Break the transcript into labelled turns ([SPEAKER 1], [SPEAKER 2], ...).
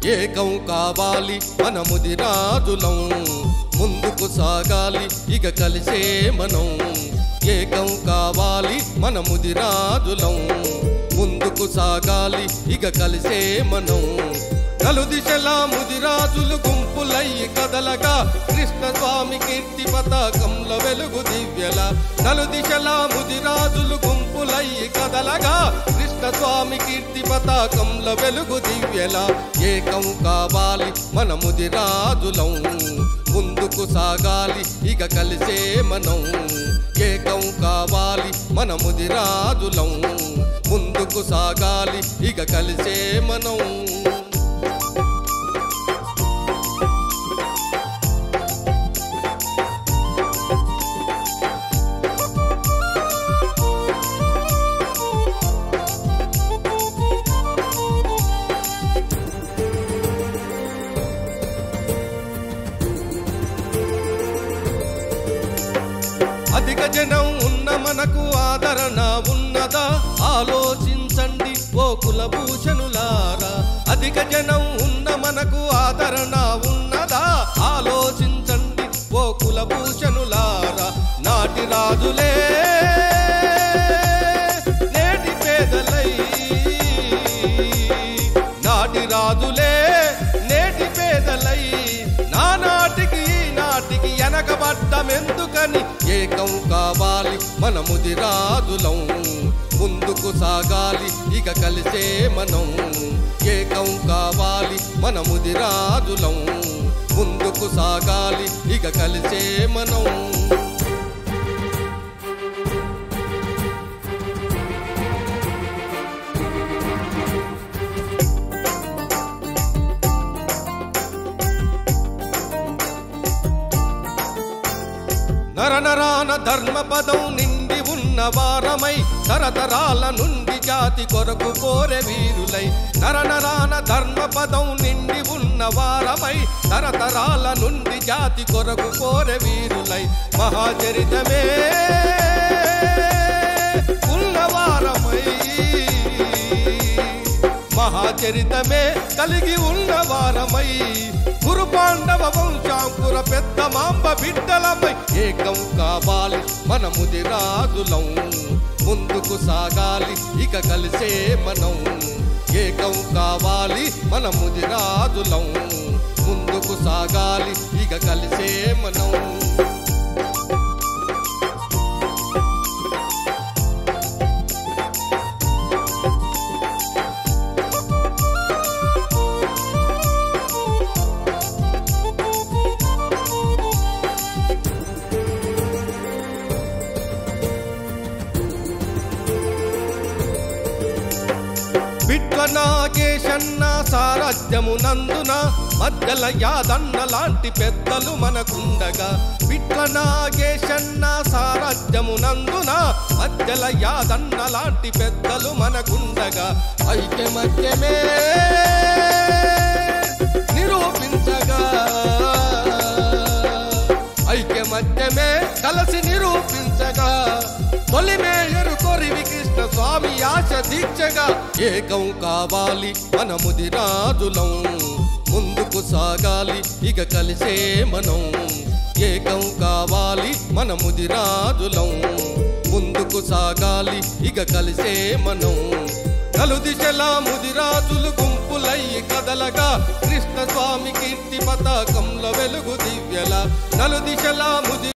[SPEAKER 1] ఏకం కావాలి మనముది రాజులం ముందుకు సాగాలి ఇక కలిసే మనం ఏకం కావాలి మనముది రాజులం ముందుకు సాగాలి ఇక కలిసే మనం నలు దిశలా ముదిరాజులు గుంపులయ్యి కదలగా కృష్ణ స్వామి కీర్తి పతాకంలో వెలుగు దివ్యల నలు దిశలా ముదిరాజులు గుంపులయ్యి కదలగా కృష్ణ స్వామి కీర్తి పతాకంలో వెలుగు దివ్యల ఏకం కావాలి మన ముదిరాజులం ముందుకు సాగాలి ఇక కలిసే మనం ఏకం కావాలి మన ముదిరాజులం ముందుకు సాగాలి ఇక కలిసే మనం అధిక జనం ఉన్న మనకు ఆదరణ ఉన్నదా ఆలోచించండి ఓ కులభూషణులారా అధిక జనం ఉన్న మనకు ఆదరణ ఉన్నదా ఆలోచించండి ఓ కులభూషణులారా నాటి రాజులే నేటి పేదలై నాటి రాజులే నేటి పేదలై నానాటికి నాటికి వెనకబడ్డమెందుకని ఏకం కావాలి మనముది రాజులం ముందుకు సాగాలి ఇక కలిసే మనం ఏకం కావాలి మనముది రాజులం ముందుకు సాగాలి ఇక కలిసే మనం నరనరాన ధర్మ పదం నిండి ఉన్న వారమై తరతరాల నుండి జాతి కొరకు కోరె వీరులై నరనరాన ధర్మ పదం నిండి ఉన్న వారమై తరతరాల నుండి జాతి కొరకు కోరె వీరులై మహాచరితమే ఉన్నవారమై మహాచరితమే కలిగి ఉన్నవారమై గురు పాండవ వంశాంకుర పెద్ద మాంబ బిడ్డలమై ఏకం కావాలి మనముది రాజులం ముందుకు సాగాలి ఇక కలిసే మనం ఏకం కావాలి మనముది రాజులం ముందుకు సాగాలి ఇక కలిసే మనం బిడ్ల నాగేశన్న సారథ్యము నందున మధ్యల యాదన్న లాంటి పెద్దలు మనకుండగా బిడ్ల నాగేశన్న సారథ్యము నందున మధ్యల యాదన్న లాంటి పెద్దలు మనకుండగా ఐక్యమత్యమే నిరూపించగా ఐక్యమత్యమే కలిసి నిరూపించగా తొలి మేయరు కొరివి కృష్ణ స్వామి ఆశ దీక్షగా ఏకం కావాలి మనముది రాజులం ముందుకు సాగాలి ఇక కలిసే మనం ఏకం కావాలి మనముది రాజులం ముందుకు సాగాలి ఇక కలిసే మనం నలు దిశలా ముదిరాజులు గుంపులయ్యి కదలగా కృష్ణ స్వామి కీర్తి పతాకంలో వెలుగు దివ్యల నలు దిశలా ముది